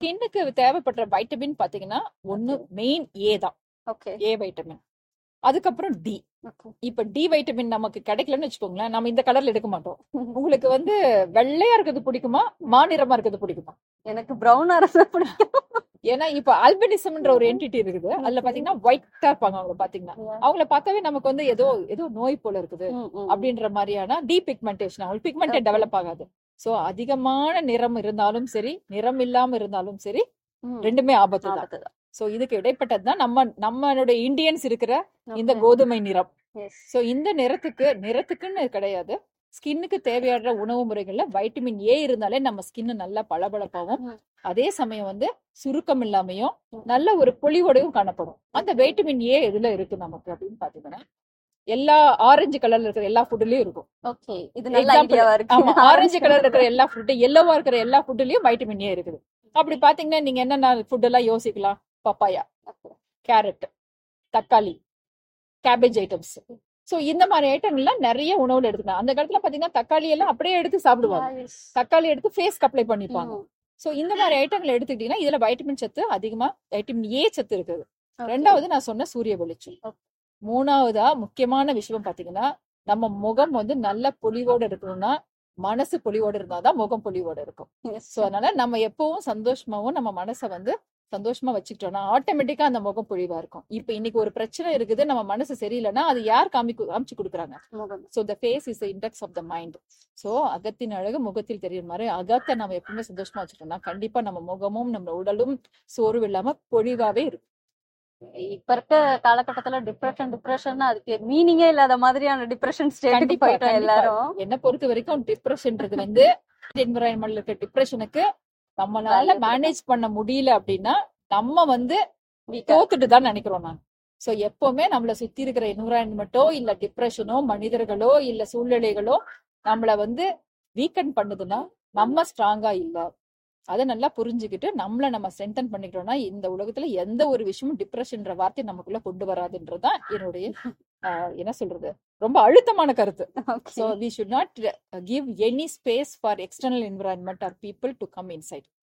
ஸ்கின்னுக்கு தேவைப்படுற வைட்டமின் பாத்தீங்கன்னா ஒண்ணு மெயின் ஏ தான் ஓகே ஏ வைட்டமின் அதுக்கப்புறம் டி ஓகே இப்ப டி வைட்டமின் நமக்கு கிடைக்கலன்னு வச்சுக்கோங்களேன் நம்ம இந்த கலர்ல எடுக்க மாட்டோம் உங்களுக்கு வந்து வெள்ளையா இருக்கிறது பிடிக்குமா மாநிறமா இருக்கிறது பிடிக்குமா எனக்கு பிரவுன் அரசு பிடிக்கும் ஏன்னா இப்ப அல்பினிசம்ன்ற ஒரு என்டிட்டி இருக்குது அதுல பாத்தீங்கன்னா ஒயிட்டா இருப்பாங்க அவங்க பாத்தீங்கன்னா அவங்கள பார்த்தாவே நமக்கு வந்து ஏதோ ஏதோ நோய் போல இருக்குது ம், ம், ம். அப்படின்ற மாதிரியான டி பிக்மெண்டேஷன் அவங்களுக்கு பிக்மெண்டே Okay. டெவலப் ஆகாது சோ அதிகமான நிறம் இருந்தாலும் சரி நிறம் இல்லாம இருந்தாலும் சரி ம். ரெண்டுமே ஆபத்து தான் ஆபத்துதான். சோ இதுக்கு இடைப்பட்டது தான் நம்ம நம்மளுடைய இந்தியன்ஸ் இருக்கிற இந்த Okay. கோதுமை நிறம் Yes. சோ இந்த நிறத்துக்கு நிறத்துக்குன்னு கிடையாது ஸ்கின்னுக்கு தேவையான உணவு முறைகள்ல வைட்டமின் ஏ இருந்தாலே நம்ம ஸ்கின் நல்லா பளபளப்பாவும் ம். அதே சமயம் வந்து சுருக்கம் இல்லாமையும் ம். நல்ல ஒரு பொலிவோடையும் காணப்படும் அந்த வைட்டமின் ஏ எதுல இருக்கு நமக்கு அப்படின்னு பாத்தீங்கன்னா எல்லா ஆரஞ்சு கலர்ல இருக்கிற எல்லா ஃபுட்லயும் இருக்கும் Okay. இது நல்ல Example. ஐடியாவா இருக்கு ஆமா ஆரஞ்சு கலர்ல இருக்கிற எல்லா ஃபுட் எல்லோவா இருக்கிற எல்லா ஃபுட்லயும் வைட்டமின் ஏ இருக்குது அப்படி பாத்தீங்கன்னா நீங்க என்னென்ன ஃபுட் எல்லாம் யோசிக்கலாம் பப்பாயா Okay. கேரட் தக்காளி கேபேஜ் ஐட்டம்ஸ் சோ இந்த மாதிரி ஐட்டங்கள்லாம் நிறைய உணவுல எடுத்துக்கலாம் அந்த காலத்துல பாத்தீங்கன்னா தக்காளி எல்லாம் அப்படியே எடுத்து சாப்பிடுவாங்க Yeah, yes. தக்காளி எடுத்து ஃபேஸ்க்கு அப்ளை பண்ணிப்பாங்க ம். சோ இந்த மாதிரி ஐட்டங்களை எடுத்துக்கிட்டீங்கன்னா இதுல வைட்டமின் சத்து அதிகமா வைட்டமின் ஏ சத்து இருக்குது Okay. ரெண்டாவது நான் சொன்ன சூரிய வெளிச்சம் Okay. மூணாவதா முக்கியமான விஷயம் பாத்தீங்கன்னா நம்ம முகம் வந்து நல்ல பொலிவோட இருக்கணும்னா மனசு பொலிவோட இருந்தாதான் முகம் பொலிவோட இருக்கும் Yes. சோ அதனால நம்ம எப்பவும் சந்தோஷமாவும் நம்ம மனசை வந்து சந்தோஷமா வச்சுக்கிட்டோம்னா ஆட்டோமேட்டிக்கா அந்த முகம் பொழிவா இருக்கும் இப்ப இன்னைக்கு ஒரு பிரச்சனை இருக்குது நம்ம மனசு சரியில்லைன்னா அது யார் காமி காமிச்சு கொடுக்குறாங்க முகம். So the face is index of the mind so அகத்தின் அழகு முகத்தில் தெரியும் மாதிரி அகத்தை நம்ம எப்பவுமே சந்தோஷமா வச்சுட்டோம்னா கண்டிப்பா நம்ம முகமும் நம்ம உடலும் சோர்வு இல்லாம பொழிவாவே இருக்கும் இப்ப இருக்க காலகட்டத்துல டிப்ரெஷன் டிப்ரெஷன் அதுக்கு மீனிங்கே இல்லாத மாதிரியான டிப்ரெஷன் ஸ்டேட்டுக்கு கண்டிப்பா, போயிட்டோம் கண்டிப்பா. எல்லாரும் என்ன பொறுத்த வரைக்கும் டிப்ரெஷன்ன்றது வந்து என்விரான்மெண்ட்ல இருக்க டிப்ரெஷனுக்கு நம்மளால Valuable. மேனேஜ் பண்ண முடியல அப்படின்னா நம்ம வந்து Weak ஆ. தோத்துட்டு தான் நினைக்கிறோம் நான் சோ எப்பவுமே நம்மள சுத்தி இருக்கிற என்விரான்மெண்ட்டோ இல்ல டிப்ரெஷனோ மனிதர்களோ இல்ல சூழ்நிலைகளோ நம்மள வந்து வீக்கன் பண்ணுதுன்னா நம்ம ஸ்ட்ராங்கா இல்ல அதை நல்லா புரிஞ்சுக்கிட்டு நம்மள நம்ம ஸ்ட்ரென்தன் பண்ணிக்கிட்டோம்னா இந்த உலகத்துல எந்த ஒரு விஷயமும் டிப்ரெஷன்ற வார்த்தை நமக்குள்ள கொண்டு வராதுன்றதுதான் என்னுடைய ஆஹ், என்ன சொல்றது ரொம்ப அழுத்தமான கருத்து Okay. So we should not uh, give any space for external environment or people to come inside.